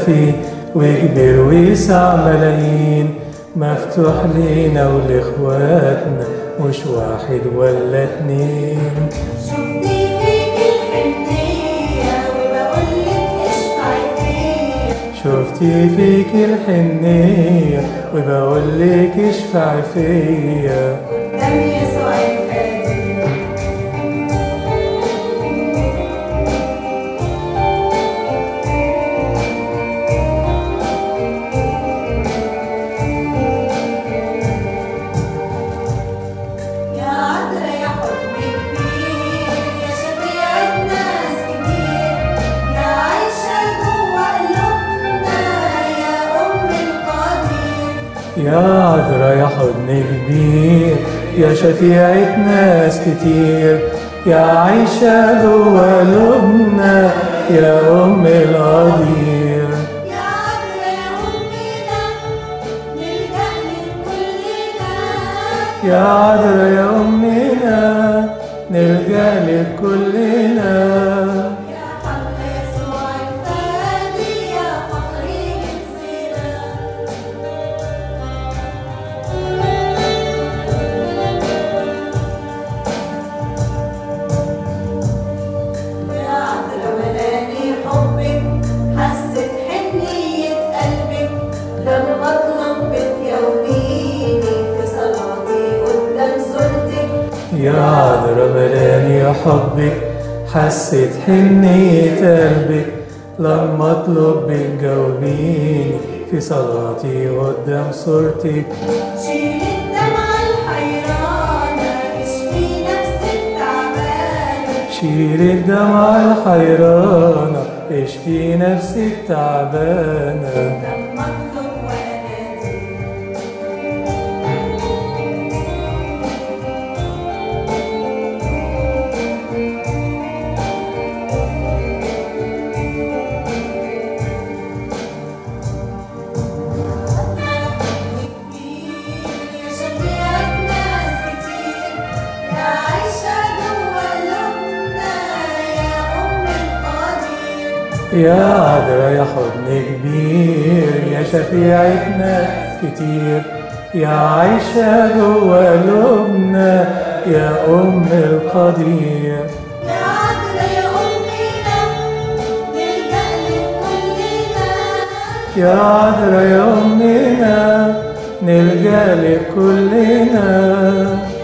فيه وكبر ويسع ملايين مفتوح لينا ولاخواتنا مش واحد ولا اتنين شفتي فيك الحنية وبقولك اشفعي فيا شفتي فيك الحنية وبقولك اشفع فيا قدام يسوع الفادي يا عذرا يا حضن كبير يا شفيعة ناس كتير يا عايشة جوا قلوبنا يا أم القدير يا عذرا يا حضن كبير يا شفيعة ناس كتير يا عايشة جوا قلوبنا يا أم القدير يا عذرا يا أمنا نلجأ لكلنا يا عذرا يا أمنا نلجأ لك كلنا يا حمل يسوع الفادي يا فخر جنسنا يا عذرا ملاني حبك حست حنية قلبك لما اطلب بتجاوبيني في صلاتي قدام صورتك يا عذرا ملاني حبك حسيت حنية قلبك لما اطلب بتجاوبيني في صلاتي قدام صورتك شيل الدمعة الحيرانة اشفي نفس التعبانة شيل الدمعة الحيرانة اشفي نفسي التعبانة لما اطلب وانادي يا شفيعة ناس كتير يا عايشة جوا قلوبنا يا أم القدير يا عذرا يا حضن كبير يا شفيعة ناس كتير يا عايشة جوا قلوبنا يا أم القدير يا عذرا يا أمنا نلجأ لكلنا يا عذرا يا أمنا نلجأ لك كلنا